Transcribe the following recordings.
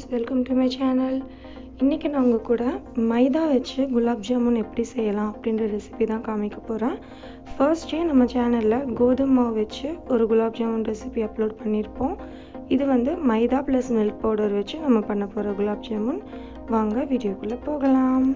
welcome to my channel இன்றைக்கி நான் உங்கள் கூட மைதா வச்சு குலாப் ஜாமுன் எப்படி செய்யலாம் அப்படின்ற ரெசிபி தான் காமிக்க போகிறேன் ஃபர்ஸ்டே நம்ம சேனலில் கோதுமை மாவு வச்சு ஒரு குலாப் ஜாமுன் ரெசிபி அப்லோட் பண்ணியிருப்போம் இது வந்து மைதா ப்ளஸ் மில்க் பவுடர் வச்சு நம்ம பண்ண போகிற குலாப் ஜாமுன் வாங்க வீடியோக்குள்ளே போகலாம்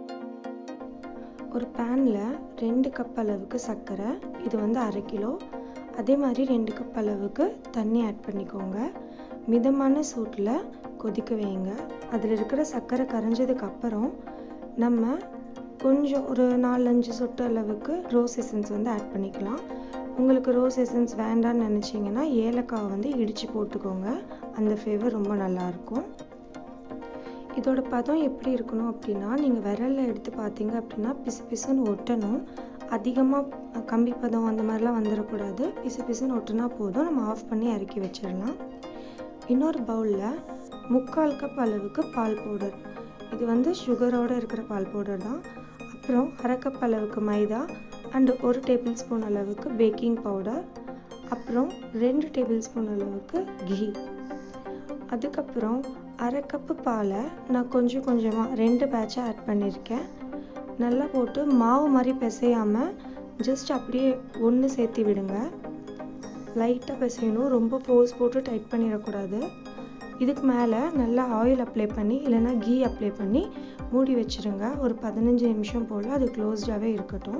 ஒரு பேனில் ரெண்டு கப் அளவுக்கு சர்க்கரை இது வந்து அரை கிலோ அதே மாதிரி ரெண்டு கப் அளவுக்கு தண்ணி ஆட் பண்ணிக்கோங்க மிதமான சூட்டில் கொதிக்க வைங்க அதில் இருக்கிற சர்க்கரை கரைஞ்சதுக்கு அப்புறம் நம்ம கொஞ்சம் ஒரு நாலஞ்சு சொட்டு அளவுக்கு ரோஸ் எசன்ஸ் வந்து ஆட் பண்ணிக்கலாம் உங்களுக்கு ரோஸ் எசன்ஸ் வேண்டாம்னு நினச்சிங்கன்னா ஏலக்காய் வந்து இடித்து போட்டுக்கோங்க அந்த ஃப்ளேவர் ரொம்ப நல்லாயிருக்கும் இதோட பதம் எப்படி இருக்கணும் அப்படின்னா நீங்கள் விரலில் எடுத்து பார்த்தீங்க அப்படின்னா பிசு பிசுன்னு ஒட்டணும் அதிகமாக கம்பி பதம் அந்த மாதிரிலாம் வந்துடக்கூடாது பிசு பிசுன்னு ஒட்டுனா போதும் நம்ம ஆஃப் பண்ணி இறக்கி வச்சிடலாம் இன்னொரு பவுலில் முக்கால் கப் அளவுக்கு பால் பவுடர் இது வந்து சுகரோடு இருக்கிற பால் பவுடர் தான் அப்புறம் அரை கப் அளவுக்கு மைதா அண்டு ஒரு டேபிள் ஸ்பூன் அளவுக்கு பேக்கிங் பவுடர் அப்புறம் ரெண்டு டேபிள் ஸ்பூன் அளவுக்கு கீ அதுக்கப்புறம் அரை கப்பு பாலை நான் கொஞ்சம் கொஞ்சமாக ரெண்டு பேட்சாக ஆட் பண்ணியிருக்கேன் நல்லா போட்டு மாவு மாதிரி பிசையாமல் ஜஸ்ட் அப்படியே ஒன்று சேர்த்து விடுங்க லைட்டாக பிசையணும் ரொம்ப ஃபோர்ஸ் போட்டு டைட் பண்ணிடக்கூடாது இதுக்கு மேலே நல்லா ஆயில் அப்ளை பண்ணி இல்லைன்னா கீ அப்ளை பண்ணி மூடி வச்சுருங்க ஒரு பதினஞ்சு நிமிஷம் போல் அது க்ளோஸ்டாகவே இருக்கட்டும்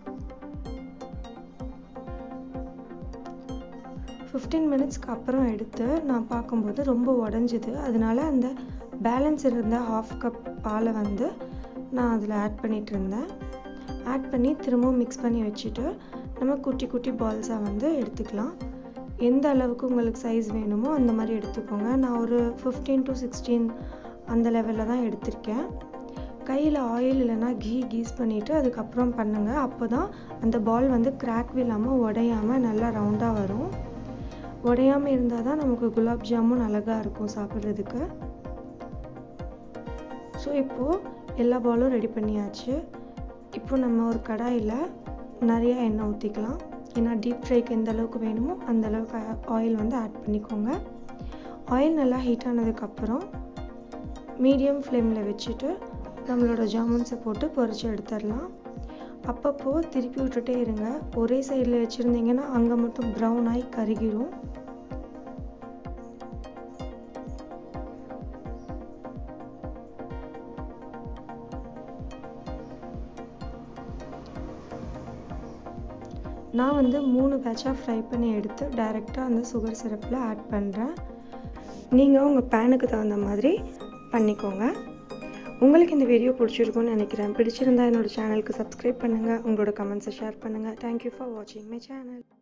ஃபிஃப்டீன் மினிட்ஸ்க்கு அப்புறம் எடுத்து நான் பார்க்கும்போது ரொம்ப உடஞ்சிது அதனால அந்த பேலன்ஸ் இருந்த ஹாஃப் கப் பாலை வந்து நான் அதில் ஆட் பண்ணிகிட்டு இருந்தேன் ஆட் பண்ணி திரும்பவும் மிக்ஸ் பண்ணி வச்சுட்டு நம்ம குட்டி குட்டி பால்ஸாக வந்து எடுத்துக்கலாம் எந்த அளவுக்கு உங்களுக்கு சைஸ் வேணுமோ அந்த மாதிரி எடுத்துக்கோங்க நான் ஒரு ஃபிஃப்டீன் டு சிக்ஸ்டீன் அந்த லெவலில் தான் எடுத்திருக்கேன் கையில் ஆயில் இல்லைன்னா கீ கீஸ் பண்ணிவிட்டு அதுக்கப்புறம் பண்ணுங்கள் அப்போ தான் அந்த பால் வந்து கிராக் இல்லாமல் உடையாமல் நல்லா ரவுண்டாக வரும் உடையாமல் இருந்தால் தான் நமக்கு குலாப் ஜாமுன் அழகாக இருக்கும் சாப்பிட்றதுக்கு ஸோ இப்போது எல்லா பாலும் ரெடி பண்ணியாச்சு இப்போ நம்ம ஒரு கடாயில் நிறைய எண்ணெய் ஊற்றிக்கலாம் ஏன்னா டீப் ஃப்ரைக்கு எந்த அளவுக்கு வேணுமோ அந்த அளவுக்கு ஆயில் வந்து ஆட் பண்ணிக்கோங்க ஆயில் நல்லா ஹீட் ஆனதுக்கப்புறம் மீடியம் ஃப்ளேமில் வச்சுட்டு நம்மளோட ஜாமுன்ஸை போட்டு பொரிச்சு எடுத்துடலாம் அப்பப்போ திருப்பி விட்டுட்டே இருங்க ஒரே சைடில் வச்சுருந்தீங்கன்னா அங்கே மட்டும் ப்ரௌன் ஆகி கருகிரும் நான் வந்து மூணு பேட்சாக ஃப்ரை பண்ணி எடுத்து டைரெக்டாக அந்த சுகர் சிரப்பில் ஆட் பண்ணுறேன் நீங்கள் உங்கள் பேனுக்கு தகுந்த மாதிரி பண்ணிக்கோங்க உங்களுக்கு இந்த வீடியோ பிடிச்சிருக்கும்னு நினைக்கிறேன் பிடிச்சிருந்தா என்னோடய சேனலுக்கு சப்ஸ்கிரைப் பண்ணுங்கள் உங்களோட கமெண்ட்ஸை ஷேர் பண்ணுங்கள் தேங்க்யூ ஃபார் வாட்சிங் மை சேனல்